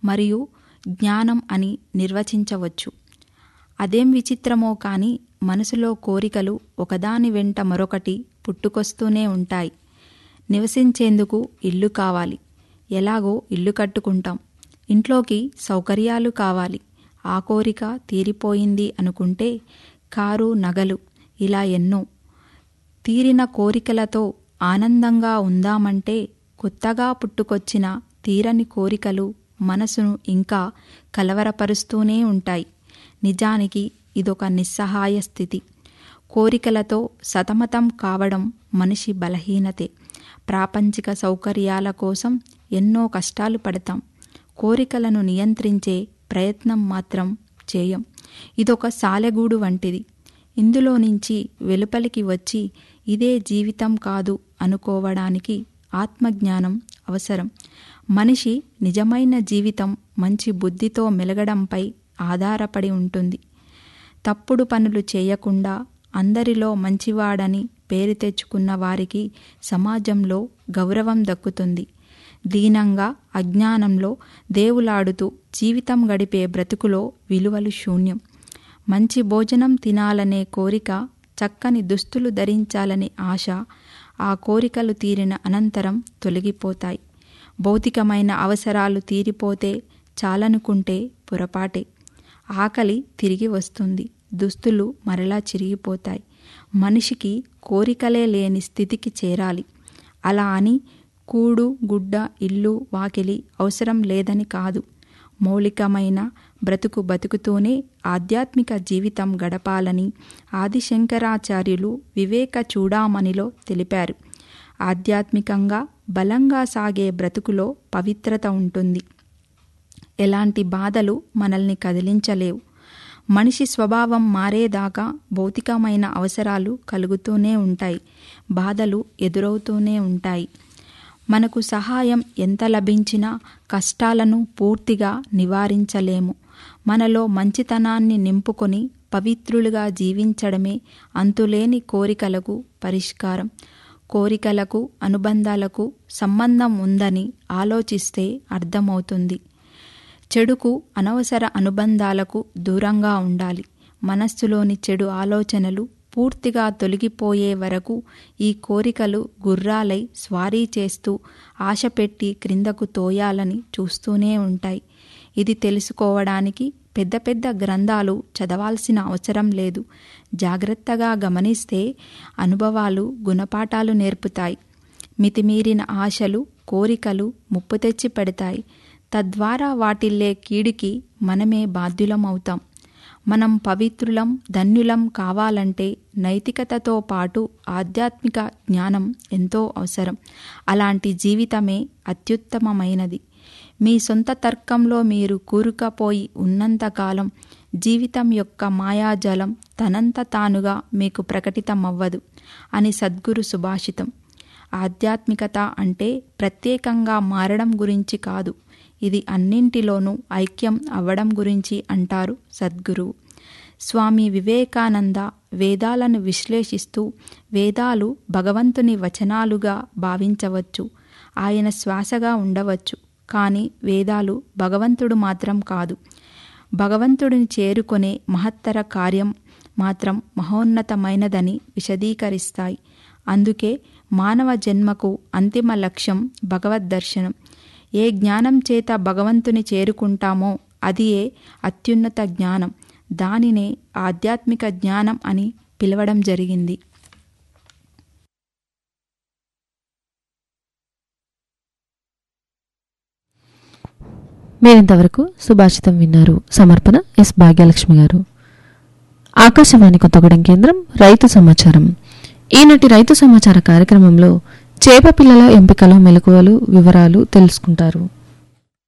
మరియు జ్ఞానం అని నిర్వచించవచ్చు అదేం విచిత్రమో కాని మనసులో కోరికలు ఒకదాని వెంట మరొకటి పుట్టుకొస్తూనే ఉంటాయి నివసించేందుకు ఇల్లు కావాలి ఎలాగో ఇల్లు కట్టుకుంటాం ఇంట్లోకి సౌకర్యాలు కావాలి ఆ కోరిక తీరిపోయింది అనుకుంటే కారు నగలు ఇలా ఎన్నో తీరిన కోరికలతో ఆనందంగా ఉందామంటే కొత్తగా పుట్టుకొచ్చిన తీరని కోరికలు మనసును ఇంకా కలవరపరుస్తూనే ఉంటాయి నిజానికి ఇదొక నిస్సహాయ స్థితి కోరికలతో సతమతం కావడం మనిషి బలహీనతే ప్రాపంచిక సౌకర్యాల కోసం ఎన్నో కష్టాలు పడతాం కోరికలను నియంత్రించే ప్రయత్నం మాత్రం చేయం ఇదొక సాలెగూడు వంటిది ఇందులో నుంచి వెలుపలికి వచ్చి ఇదే జీవితం కాదు అనుకోవడానికి ఆత్మజ్ఞానం అవసరం మనిషి నిజమైన జీవితం మంచి బుద్ధితో మెలగడంపై ఆధారపడి ఉంటుంది తప్పుడు పనులు చేయకుండా అందరిలో మంచివాడని పేరు తెచ్చుకున్న వారికి సమాజంలో గౌరవం దక్కుతుంది దీనంగా అజ్ఞానంలో దేవులాడుతూ జీవితం గడిపే బ్రతుకులో విలువలు శూన్యం మంచి భోజనం తినాలనే కోరిక చక్కని దుస్తులు ధరించాలనే ఆశ ఆ కోరికలు తీరిన అనంతరం తొలగిపోతాయి భౌతికమైన అవసరాలు తీరిపోతే చాలనుకుంటే పొరపాటే ఆకలి తిరిగి వస్తుంది దుస్తులు మరలా చిరిగిపోతాయి మనిషికి కోరికలే లేని స్థితికి చేరాలి అలా అని కూడు గుడ్డ ఇల్లు వాకిలి అవసరం లేదని కాదు మౌలికమైన బ్రతుకు బతుకుతూనే ఆధ్యాత్మిక జీవితం గడపాలని ఆదిశంకరాచార్యులు వివేక చూడామణిలో తెలిపారు ఆధ్యాత్మికంగా బలంగా సాగే బ్రతుకులో పవిత్రత ఉంటుంది ఎలాంటి బాధలు మనల్ని కదిలించలేవు మనిషి స్వభావం మారేదాకా భౌతికమైన అవసరాలు కలుగుతూనే ఉంటాయి బాధలు ఎదురవుతూనే ఉంటాయి మనకు సహాయం ఎంత లభించినా కష్టాలను పూర్తిగా నివారించలేము మనలో మంచితనాన్ని నింపుకొని పవిత్రులుగా జీవించడమే అంతులేని కోరికలకు పరిష్కారం కోరికలకు అనుబంధాలకు సంబంధం ఉందని ఆలోచిస్తే అర్థమవుతుంది చెడుకు అనవసర అనుబంధాలకు దూరంగా ఉండాలి మనస్సులోని చెడు ఆలోచనలు పూర్తిగా తొలగిపోయే వరకు ఈ కోరికలు గుర్రాలై స్వారీ చేస్తూ ఆశ పెట్టి క్రిందకు తోయాలని చూస్తూనే ఉంటాయి ఇది తెలుసుకోవడానికి పెద్ద పెద్ద గ్రంథాలు చదవాల్సిన అవసరం లేదు జాగ్రత్తగా గమనిస్తే అనుభవాలు గుణపాఠాలు నేర్పుతాయి మితిమీరిన ఆశలు కోరికలు ముప్పు తెచ్చి పెడతాయి తద్వారా వాటిల్లే కీడికి మనమే బాధ్యులమవుతాం మనం పవిత్రులం ధన్యులం కావాలంటే నైతికతతో పాటు ఆధ్యాత్మిక జ్ఞానం ఎంతో అవసరం అలాంటి జీవితమే అత్యుత్తమమైనది మీ సొంత తర్కంలో మీరు కూరుకపోయి ఉన్నంతకాలం జీవితం యొక్క మాయాజలం తనంత తానుగా మీకు ప్రకటితమవ్వదు అని సద్గురు సుభాషితం ఆధ్యాత్మికత అంటే ప్రత్యేకంగా మారడం గురించి కాదు ఇది అన్నింటిలోనూ ఐక్యం అవ్వడం గురించి అంటారు సద్గురువు స్వామి వివేకానంద వేదాలను విశ్లేషిస్తూ వేదాలు భగవంతుని వచనాలుగా భావించవచ్చు ఆయన శ్వాసగా ఉండవచ్చు కానీ వేదాలు భగవంతుడు మాత్రం కాదు భగవంతుడిని చేరుకునే మహత్తర కార్యం మాత్రం మహోన్నతమైనదని విశదీకరిస్తాయి అందుకే మానవ జన్మకు అంతిమ లక్ష్యం భగవద్ దర్శనం ఏ జ్ఞానం చేత భగవంతుని చేరుకుంటామో అది ఏ అత్యున్నత జ్ఞానం దానినే ఆధ్యాత్మిక జ్ఞానం అని పిలవడం జరిగింది మీరింతవరకు సుభాషితం విన్నారు సమర్పణ ఎస్ భాగ్యలక్ష్మి గారు ఆకాశవాణి కొత్తగూడెం కేంద్రం రైతు సమాచారం ఈనాటి రైతు సమాచార కార్యక్రమంలో చేప పిల్లల ఎంపికలో మెలకువలు వివరాలు తెలుసుకుంటారు